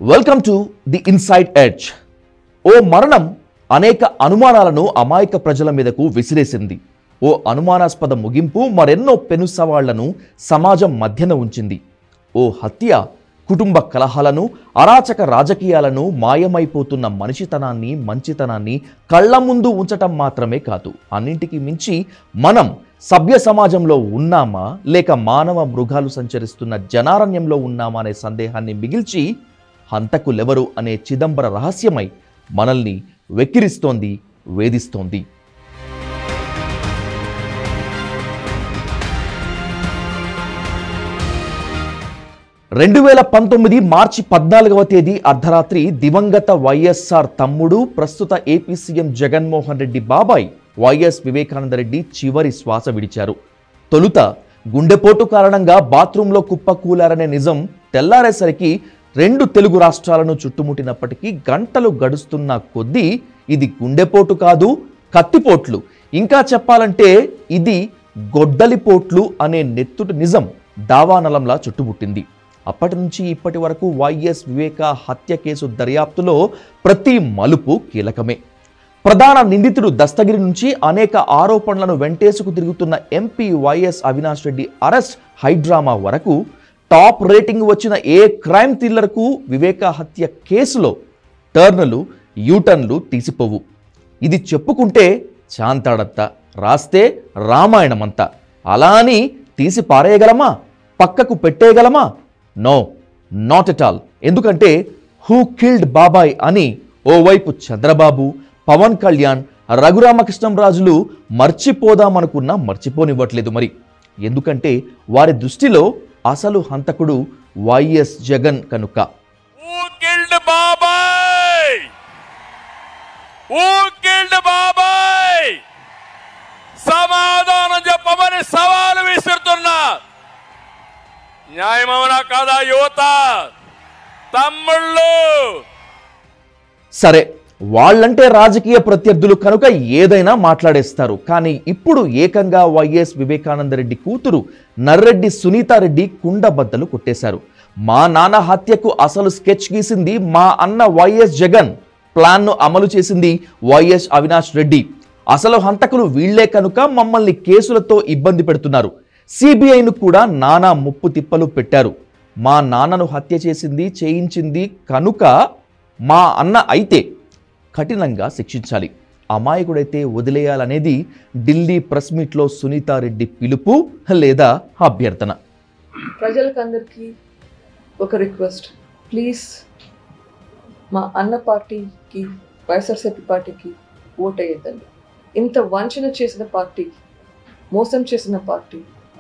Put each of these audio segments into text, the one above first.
Welcome to the inside edge ఓ మరణం అనేక అనుమానాలను అమాయక ప్రజల మీదకు విసిరేసింది ఓ అనుమానాస్పద ముగింపు మరెన్నో పెను సవాళ్లను సమాజం మధ్యన ఉంచింది ఓ హత్య కుటుంబ కలహాలను అరాచక రాజకీయాలను మాయమైపోతున్న మనిషితనాన్ని మంచితనాన్ని కళ్ళ ముందు ఉంచటం మాత్రమే కాదు అన్నింటికి మించి మనం సభ్య సమాజంలో ఉన్నామా లేక మానవ మృగాలు సంచరిస్తున్న జనారణ్యంలో ఉన్నామా అనే సందేహాన్ని మిగిల్చి హంతకులెవరు అనే చిదంబర రహస్యమై మనల్ని వెక్కిరిస్తోంది వేధిస్తోంది రెండు వేల పంతొమ్మిది మార్చి పద్నాలుగవ తేదీ అర్ధరాత్రి దివంగత వైఎస్ఆర్ తమ్ముడు ప్రస్తుత ఏపీ సీఎం జగన్మోహన్ రెడ్డి బాబాయ్ వైఎస్ వివేకానంద రెడ్డి చివరి శ్వాస విడిచారు తొలుత గుండెపోటు కారణంగా బాత్రూంలో కుప్పకూలారనే నిజం తెల్లారేసరికి రెండు తెలుగు రాష్ట్రాలను చుట్టుముట్టినప్పటికీ గంటలు గడుస్తున్న కొద్దీ ఇది గుండెపోటు కాదు కత్తిపోట్లు ఇంకా చెప్పాలంటే ఇది గొడ్డలిపోట్లు అనే నెత్తుటి నిజం దావానలంలా చుట్టుముట్టింది అప్పటి నుంచి ఇప్పటి వరకు వైఎస్ వివేక హత్య కేసు దర్యాప్తులో ప్రతి మలుపు కీలకమే ప్రధాన నిందితుడు దస్తగిరి నుంచి అనేక ఆరోపణలను వెంటేసుకు తిరుగుతున్న MP YS Avinash Reddy arrest high drama వరకు టాప్ రేటింగ్ వచ్చిన ఏ క్రైమ్ థ్రిల్లర్కు వివేక హత్య కేసులో టర్నులు యూటర్న్లు తీసిపోవు ఇది చెప్పుకుంటే చాంతాడత్త రాస్తే రామాయణమంతా అలా అని తీసి పారేయగలమా పక్కకు పెట్టేయగలమా నో నాట్ ఎట్ ఆల్ ఎందుకంటే హూ కిల్డ్ బాబాయ్ అని ఓవైపు చంద్రబాబు పవన్ కళ్యాణ్ రఘురామకృష్ణంరాజులు మర్చిపోదామనుకున్నా మర్చిపోనివ్వట్లేదు మరి ఎందుకంటే వారి దృష్టిలో అసలు హంతకుడు వైఎస్ జగన్ కనుక Who killed Babai? Who killed Babai? సమాధానం చెప్పమని సవాలు విసురుతున్నా న్యాయమవనా కాదా యువత తమ్ముళ్ళు సరే వాళ్ళంటే రాజకీయ ప్రత్యర్థులు కనుక ఏదైనా మాట్లాడేస్తారు కానీ ఇప్పుడు ఏకంగా వైఎస్ వివేకానందరెడ్డి కూతురు నర్రెడ్డి సునీతారెడ్డి కుండబద్దలు కొట్టేశారు మా నాన్న హత్యకు అసలు స్కెచ్ గీసింది మా అన్న వైఎస్ జగన్ ప్లాన్ను అమలు చేసింది వైఎస్ అవినాష్ రెడ్డి అసలు హంతకులు వీళ్లే కనుక మమ్మల్ని కేసులతో ఇబ్బంది పెడుతున్నారు సిబిఐను కూడా నానా ముప్పు తిప్పలు పెట్టారు మా నాన్నను హత్య చేసింది చేయించింది కనుక మా అన్న అయితే కఠినంగా శిక్షించాలి అమాయకుడైతే వదిలేయాలనేది ఢిల్లీ ప్రెస్ మీట్లో సునీతారెడ్డి పిలుపు లేదా అభ్యర్థన ప్రజలకందరికీ ఒక రిక్వెస్ట్ ప్లీజ్ మా అన్న పార్టీకి వైఎస్ఆర్సీపీ పార్టీకి ఓట్ వేయద్దండి ఇంత వంచన చేసిన పార్టీ మోసం చేసిన పార్టీ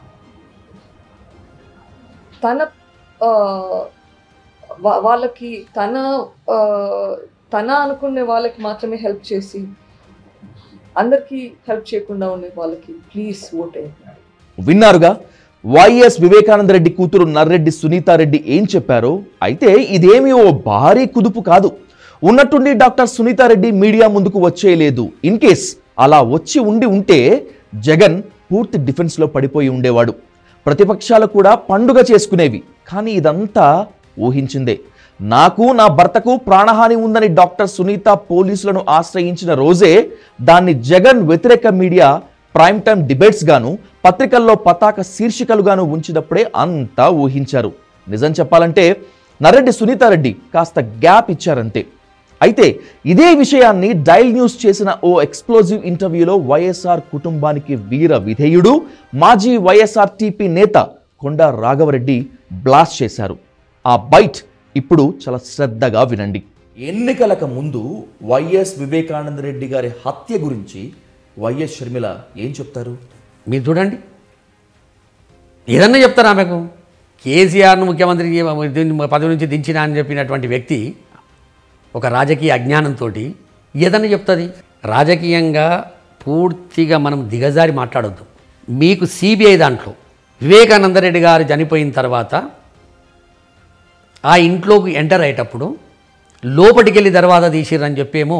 తన ఆ, వా- వాళ్ళకి తన ఆ, తన అనుకునే వాళ్ళకి మాత్రమే హెల్ప్ చేసి అందరికీ హెల్ప్ చేయకుండా ఉండే వాళ్ళకి ప్లీజ్ ఓట్ వేయండి విన్నారుగా వైఎస్ వివేకానంద రెడ్డి కూతురు నర్రెడ్డి సునీతారెడ్డి ఏం చెప్పారో అయితే ఇదేమీ ఓ భారీ కుదుపు కాదు ఉన్నట్టుండి డాక్టర్ సునీతారెడ్డి మీడియా ముందుకు వచ్చేయలేదు ఇన్ కేస్ అలా వచ్చి ఉండి ఉంటే జగన్ పూర్తి డిఫెన్స్లో పడిపోయి ఉండేవాడు ప్రతిపక్షాలు కూడా పండుగ చేసుకునేవి కానీ ఇదంతా ఊహించిందే నాకు నా భర్తకు ప్రాణహాని ఉందని డాక్టర్ సునీత పోలీసులను ఆశ్రయించిన రోజే దాన్ని జగన్ వ్యతిరేక మీడియా ప్రైమ్ టైం డిబేట్స్ గాను పత్రికల్లో పతాక శీర్షికలుగాను ఉంచినప్పుడే అంతా ఊహించారు నిజం చెప్పాలంటే నరెడ్డి సునీతారెడ్డి కాస్త గ్యాప్ ఇచ్చారంతే అయితే ఇదే విషయాన్ని డైల్ న్యూస్ చేసిన ఓ ఎక్స్ప్లోజివ్ ఇంటర్వ్యూలో వైఎస్ఆర్ కుటుంబానికి వీర విధేయుడు మాజీ వైఎస్ఆర్ టీపీ నేత కొండా రాఘవరెడ్డి బ్లాస్ట్ చేశారు ఆ బైట్ ఇప్పుడు చాలా శ్రద్ధగా వినండి ఎన్నికలకు ముందు వైఎస్ వివేకానంద రెడ్డి గారి హత్య గురించి వైఎస్ షర్మిల ఏం చెప్తారు మీరు చూడండి ఏదన్నా చెప్తారు ఆమెకు కేసీఆర్ను ముఖ్యమంత్రి దీన్ని పదవి నుంచి దించిన అని చెప్పినటువంటి వ్యక్తి ఒక రాజకీయ అజ్ఞానంతో ఏదన్నా చెప్తుంది రాజకీయంగా పూర్తిగా మనం దిగజారి మాట్లాడొద్దు మీకు సిబిఐ దాంట్లో వివేకానంద రెడ్డి గారు చనిపోయిన తర్వాత ఆ ఇంట్లోకి ఎంటర్ అయ్యేటప్పుడు లోపలికి వెళ్ళి దర్వాజా తీసిర్రని చెప్పేమో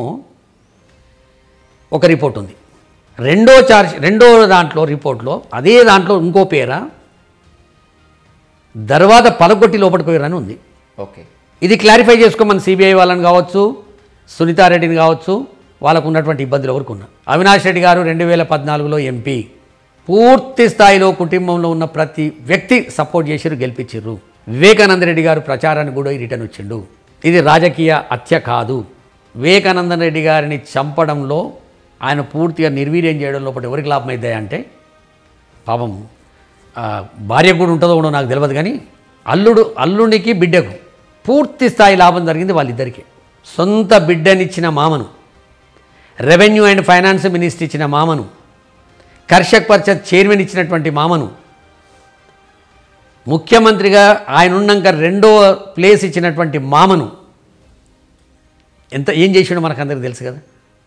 ఒక రిపోర్ట్ ఉంది రెండో చార్జ్ రెండో దాంట్లో రిపోర్ట్లో అదే దాంట్లో ఇంకో పేర దర్వాజా పలగొట్టి లోపలికి పోయారని ఉంది ఓకే ఇది క్లారిఫై చేసుకోమని సిబిఐ వాళ్ళని కావచ్చు సునీతారెడ్డిని కావచ్చు వాళ్ళకు ఉన్నటువంటి ఇబ్బందులు ఎవరికి ఉన్నా అవినాష్ రెడ్డి గారు రెండు వేల పద్నాలుగులో ఎంపీ పూర్తి స్థాయిలో కుటుంబంలో ఉన్న ప్రతి వ్యక్తి సపోర్ట్ చేసిరు గెలిపించిర్రు వివేకానంద రెడ్డి గారు ప్రచారానికి కూడా ఈ రిటర్న్ వచ్చిండు ఇది రాజకీయ హత్య కాదు వివేకానంద రెడ్డి గారిని చంపడంలో ఆయన పూర్తిగా నిర్వీర్యం చేయడం లోపల ఎవరికి లాభం అవుతాయి అంటే పాపం ఆ, భార్యకు కూడా ఉంటుందో ఉండో నాకు తెలియదు కానీ అల్లుడు అల్లుడికి బిడ్డకు పూర్తి స్థాయి లాభం జరిగింది వాళ్ళిద్దరికీ సొంత బిడ్డనిచ్చిన మామను రెవెన్యూ అండ్ ఫైనాన్స్ మినిస్టర్ ఇచ్చిన మామను కర్షక్ పరిషత్ చైర్మన్ ఇచ్చినటువంటి మామను ముఖ్యమంత్రిగా ఆయన ఉన్నాక రెండో ప్లేస్ ఇచ్చినటువంటి మామను ఎంత ఏం చేసాడో మనకందరికి తెలుసు కదా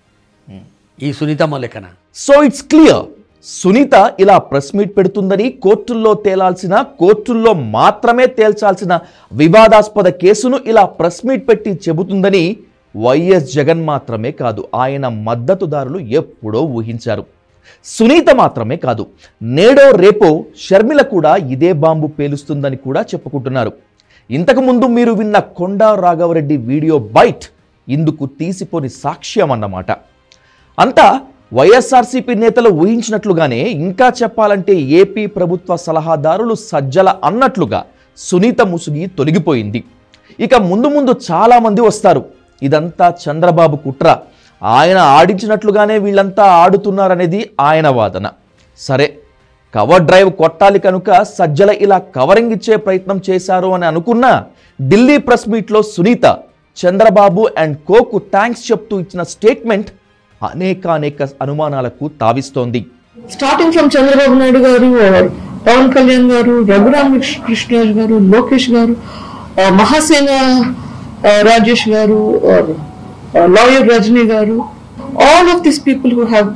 ఈ సునీతమ్మ లెక్కన సో ఇట్స్ క్లియర్ సునీత ఇలా ప్రెస్ మీట్ పెడుతుందని కోర్టుల్లో తేలాల్సిన కోర్టుల్లో మాత్రమే తేల్చాల్సిన వివాదాస్పద కేసును ఇలా ప్రెస్ మీట్ పెట్టి చెబుతుందని వైఎస్ జగన్ మాత్రమే కాదు ఆయన మద్దతుదారులు ఎప్పుడో ఊహించారు సునీత మాత్రమే కాదు నేడో రేపో షర్మిల కూడా ఇదే బాంబు పేలుస్తుందని కూడా చెప్పుకుంటున్నారు ఇంతకు ముందు మీరు విన్న కొండా రాఘవరెడ్డి వీడియో బైట్ ఇందుకు తీసిపోని సాక్ష్యం అన్నమాట అంతా వైఎస్ఆర్సీపీ నేతలు ఊహించినట్లుగానే ఇంకా చెప్పాలంటే ఏపీ ప్రభుత్వ సలహాదారులు సజ్జల అన్నట్లుగా సునీత ముసుగి తొలగిపోయింది ఇక ముందు ముందు చాలా మంది వస్తారు ఇదంతా చంద్రబాబు కుట్ర ఆయన ఆడించినట్లుగానే వీళ్ళంతా ఆడుతున్నారనేది ఆయన వాదన సరే కవర్ డ్రైవ్ కొట్టాలి కనుక సజ్జల ఇలా కవరింగ్ ఇచ్చే ప్రయత్నం చేశారు అని అనుకున్నా ఢిల్లీ ప్రెస్ మీట్లో సునీత చంద్రబాబు అండ్ కోకు థ్యాంక్స్ చెప్తూ ఇచ్చిన స్టేట్మెంట్ అనేక అనేక అనుమానాలకు తావిస్తోంది starting from Chandrababu Naidu garu or Pawan Kalyan గారు రఘురామ్ కృష్ణరాజు గారు లోకేష్ గారు uh, మహాసేన uh, రాజేష్ గారు lawyer Rajini garu all of this people who have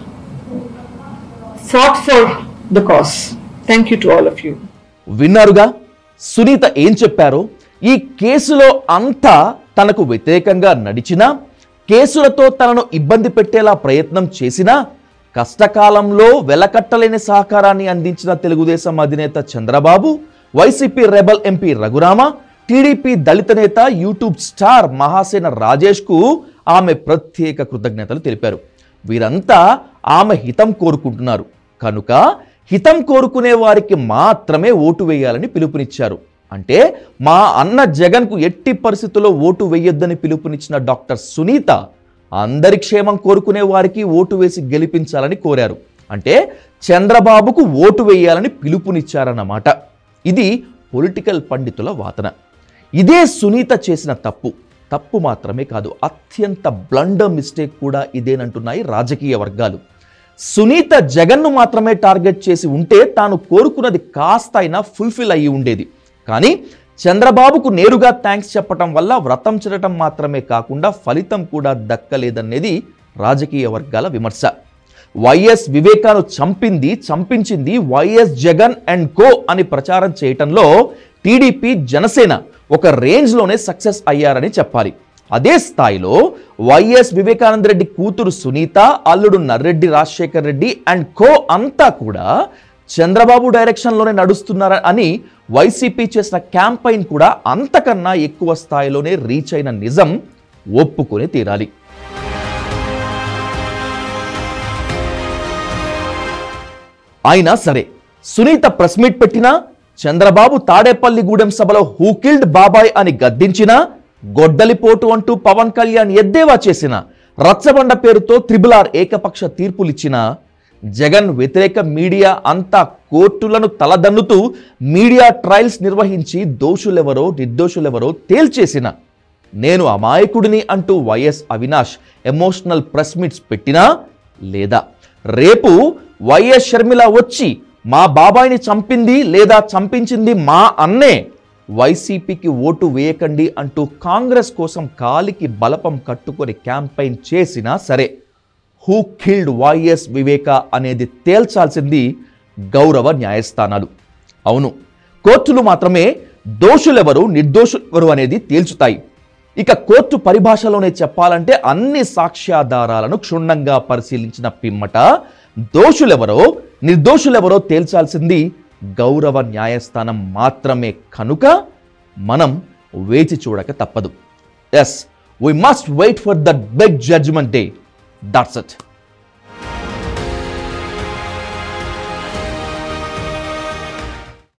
fought for the cause thank you to all of you విన్నారుగా సునీత ఏం చెప్పారో ఈ కేసులో అంతా తనకు వ్యతిరేకంగా నడిచినా కేసులతో తనను ఇబ్బంది పెట్టేలా ప్రయత్నం చేసినా కష్టకాలంలో వెలకట్టలేని సహకారాన్ని అందించిన తెలుగుదేశం అధినేత Chandrababu YCP rebel MP Raghurama TDP దళిత నేత యూట్యూబ్ స్టార్ మహాసేన రాజేష్కు ఆమె ప్రత్యేక కృతజ్ఞతలు తెలిపారు వీరంతా ఆమె హితం కోరుకుంటున్నారు కనుక హితం కోరుకునే వారికి మాత్రమే ఓటు వేయాలని పిలుపునిచ్చారు అంటే మా అన్న జగన్కు ఎట్టి పరిస్థితుల్లో ఓటు వేయొద్దని పిలుపునిచ్చిన డాక్టర్ సునీత అందరి క్షేమం కోరుకునే వారికి ఓటు వేసి గెలిపించాలని కోరారు అంటే చంద్రబాబుకు ఓటు వేయాలని పిలుపునిచ్చారన్నమాట ఇది పొలిటికల్ పండితుల వాదన ఇదే సునీత చేసిన తప్పు తప్పు మాత్రమే కాదు అత్యంత బ్లండర్ మిస్టేక్ కూడా ఇదేనంటున్నాయి రాజకీయ వర్గాలు సునీత జగన్ను మాత్రమే టార్గెట్ చేసి ఉంటే తాను కోరుకున్నది కాస్త అయినా ఫుల్ఫిల్ అయ్యి ఉండేది కానీ చంద్రబాబుకు నేరుగా థ్యాంక్స్ చెప్పటం వల్ల వ్రతం చెడటం మాత్రమే కాకుండా ఫలితం కూడా దక్కలేదనేది రాజకీయ వర్గాల విమర్శ వైఎస్ వివేకాను చంపింది చంపించింది వైఎస్ జగన్ అండ్ కో అని ప్రచారం చేయటంలో టీడీపీ జనసేన ఒక రేంజ్లోనే సక్సెస్ అయ్యారని చెప్పాలి అదే స్థాయిలో వైఎస్ వివేకానంద రెడ్డి కూతురు సునీత అల్లుడు నర్రెడ్డి రాజశేఖర్ రెడ్డి అండ్ కో అంతా కూడా చంద్రబాబు డైరెక్షన్లోనే నడుస్తున్నారా అని వైసీపీ చేసిన క్యాంపైన్ కూడా అంతకన్నా ఎక్కువ స్థాయిలోనే రీచ్ అయిన నిజం ఒప్పుకొని తీరాలి అయినా సరే సునీత ప్రెస్ మీట్ పెట్టినా చంద్రబాబు తాడేపల్లిగూడెం సభలో హూ కిల్డ్ బాబాయ్ అని గద్దించినా గొడ్డలిపోటు అంటూ పవన్ కళ్యాణ్ ఎద్దేవా చేసిన రచ్చబండ పేరుతో త్రిబుల్ ఆర్ ఏకపక్ష తీర్పులిచ్చిన జగన్ వ్యతిరేక మీడియా అంతా కోర్టులను తలదన్నుతూ మీడియా ట్రయల్స్ నిర్వహించి దోషులెవరో నిర్దోషులెవరో తేల్చేసిన నేను అమాయకుడిని అంటూ YS Avinash emotional press meets పెట్టినా లేదా రేపు వైఎస్ షర్మిల వచ్చి మా బాబాయిని చంపింది లేదా చంపించింది మా అన్నే వైసీపీకి ఓటు వేయకండి అంటూ కాంగ్రెస్ కోసం కాలికి బలపం కట్టుకొని క్యాంపెయిన్ చేసినా సరే హూ కిల్డ్ వైఎస్ వివేక అనేది తేల్చాల్సింది గౌరవ న్యాయస్థానాలు అవును కోర్టులు మాత్రమే దోషులెవరు నిర్దోషులెవరు అనేది తేల్చుతాయి ఇక కోర్టు పరిభాషలోనే చెప్పాలంటే అన్ని సాక్ష్యాధారాలను క్షుణ్ణంగా పరిశీలించిన పిమ్మట దోషులెవరో నిర్దోషులెవరో తేల్చాల్సింది గౌరవ న్యాయస్థానం మాత్రమే కనుక మనం వేచి చూడక తప్పదు yes we must wait for that big judgement day that's it